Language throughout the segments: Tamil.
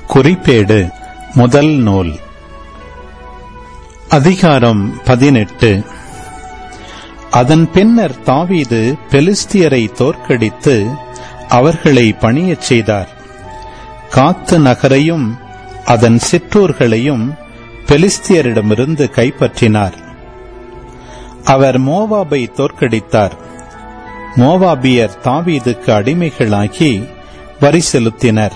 குறிப்பேடு முதல் நூல் அதிகாரம் பதினெட்டு அதன் பின்னர் தாவீது பெலிஸ்தியரை தோற்கடித்து அவர்களை பணியச் செய்தார் காத்து நகரையும் அதன் சிற்றூர்களையும் பெலிஸ்தியரிடமிருந்து கைப்பற்றினார் அவர் மோவாபை தோற்கடித்தார் மோவாபியர் தாவீதுக்கு அடிமைகளாகி வரி செலுத்தினர்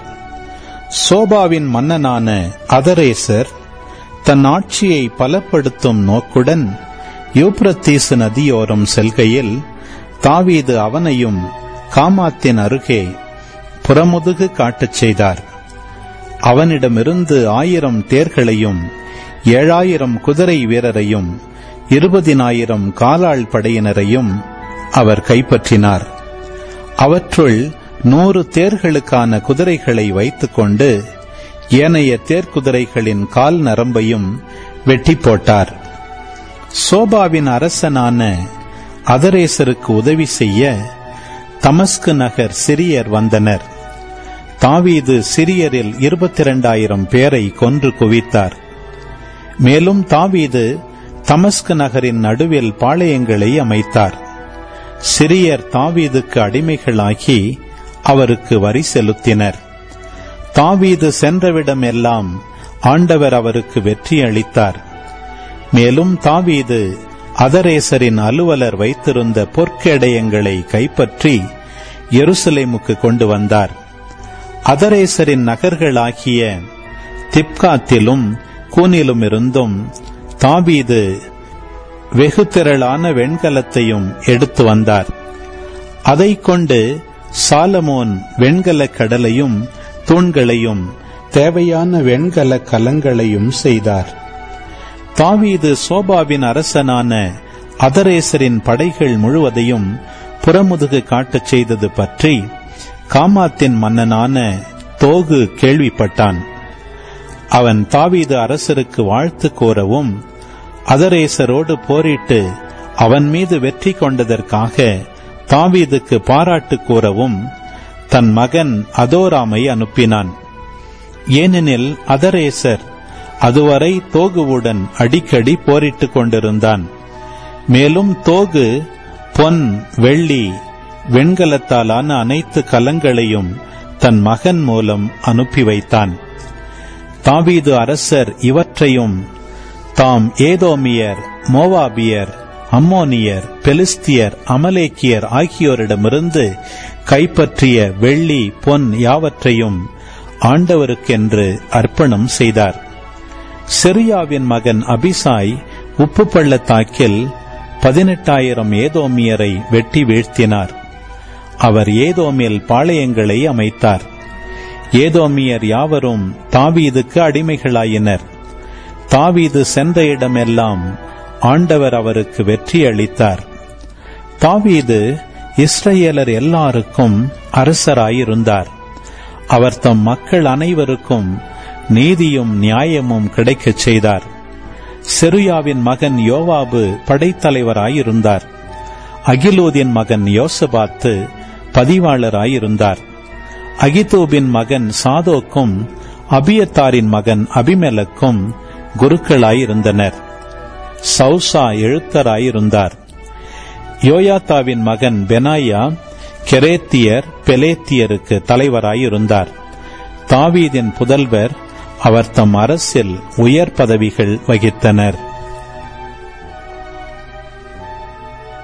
சோபாவின் மன்னனான அதரேசர் தன் ஆட்சியை பலப்படுத்தும் நோக்குடன் யூப்ரத்தீசு நதியோரம் செல்கையில் தாவீது அவனையும் காமாத்தின் அருகே புறமுதுகு காட்டச் செய்தார் அவனிடமிருந்து ஆயிரம் தேர்களையும் ஏழாயிரம் குதிரை வீரரையும் இருபதினாயிரம் காலாள் படையினரையும் அவர் கைப்பற்றினார் அவற்றுள் நூறு தேர்களுக்கான குதிரைகளை வைத்துக்கொண்டு ஏனைய தேர்க்குதிரைகளின் கால் நரம்பையும் வெட்டி போட்டார் சோபாவின் அரசனான அதரேசருக்கு உதவி செய்ய தமஸ்கு நகர் சிரியர் வந்தனர் தாவீது சிரியரில் இருபத்தி இரண்டாயிரம் பேரை கொன்று குவித்தார் மேலும் தாவீது தமஸ்கு நகரின் நடுவில் பாளையங்களை அமைத்தார் சிரியர் தாவீதுக்கு அடிமைகளாகி அவருக்கு வரி செலுத்தினர் தாவீது சென்றவிடமெல்லாம் ஆண்டவர் அவருக்கு வெற்றி அளித்தார் மேலும் தாவீது அதரேசரின் அலுவலர் வைத்திருந்த பொற்கேடயங்களை கைப்பற்றி எருசலேமுக்கு கொண்டு வந்தார் அதரேசரின் நகர்களாகிய திப்காத்திலும் கூனிலும் இருந்தும் தாவீது வெகு திரளான வெண்கலத்தையும் எடுத்து வந்தார் அதை கொண்டு சாலமோன் வெண்கல கடலையும் தூண்களையும் தேவையான வெண்கல கலங்களையும் செய்தார் தாவீது சோபாவின் அரசனான அதரேசரின் படைகள் முழுவதையும் புறமுதுகு காட்டச் செய்தது பற்றி காமாத்தின் மன்னனான தோகு கேள்விப்பட்டான் அவன் தாவீது அரசருக்கு வாழ்த்து கோரவும் அதரேசரோடு போரிட்டு அவன் மீது வெற்றி கொண்டதற்காக தாவீதுக்கு பாராட்டு கூறவும் தன் மகன் அதோராமை அனுப்பினான் ஏனெனில் அதரேசர் அதுவரை தோகுவுடன் அடிக்கடி போரிட்டுக் கொண்டிருந்தான் மேலும் தோகு பொன் வெள்ளி வெண்கலத்தாலான அனைத்து கலங்களையும் தன் மகன் மூலம் அனுப்பி வைத்தான் தாவீது அரசர் இவற்றையும் தாம் ஏதோமியர் மோவாபியர் அம்மோனியர் பெலிஸ்தியர் அமலேக்கியர் ஆகியோரிடமிருந்து கைப்பற்றிய வெள்ளி பொன் யாவற்றையும் ஆண்டவருக்கென்று அர்ப்பணம் செய்தார் சிரியாவின் மகன் அபிசாய் உப்பு பள்ளத்தாக்கில் பதினெட்டாயிரம் ஏதோமியரை வெட்டி வீழ்த்தினார் அவர் ஏதோமில் பாளையங்களை அமைத்தார் ஏதோமியர் யாவரும் தாவீதுக்கு அடிமைகளாயினர் தாவீது சென்ற இடமெல்லாம் ஆண்டவர் அவருக்கு வெற்றி அளித்தார் தாவீது இஸ்ரேலர் எல்லாருக்கும் அரசராயிருந்தார் அவர் தம் மக்கள் அனைவருக்கும் நீதியும் நியாயமும் கிடைக்கச் செய்தார் செருயாவின் மகன் யோவாபு படைத்தலைவராயிருந்தார் அகிலூதின் மகன் யோசபாத்து பதிவாளராயிருந்தார் அகிதூபின் மகன் சாதோக்கும் அபியத்தாரின் மகன் அபிமெலக்கும் குருக்களாயிருந்தனர் சௌசா எழுத்தராயிருந்தார் யோயாத்தாவின் மகன் பெனாயா கெரேத்தியர் பெலேத்தியருக்கு தலைவராயிருந்தார் தாவீதின் புதல்வர் அவர் தம் அரசில் உயர் பதவிகள் வகித்தனர்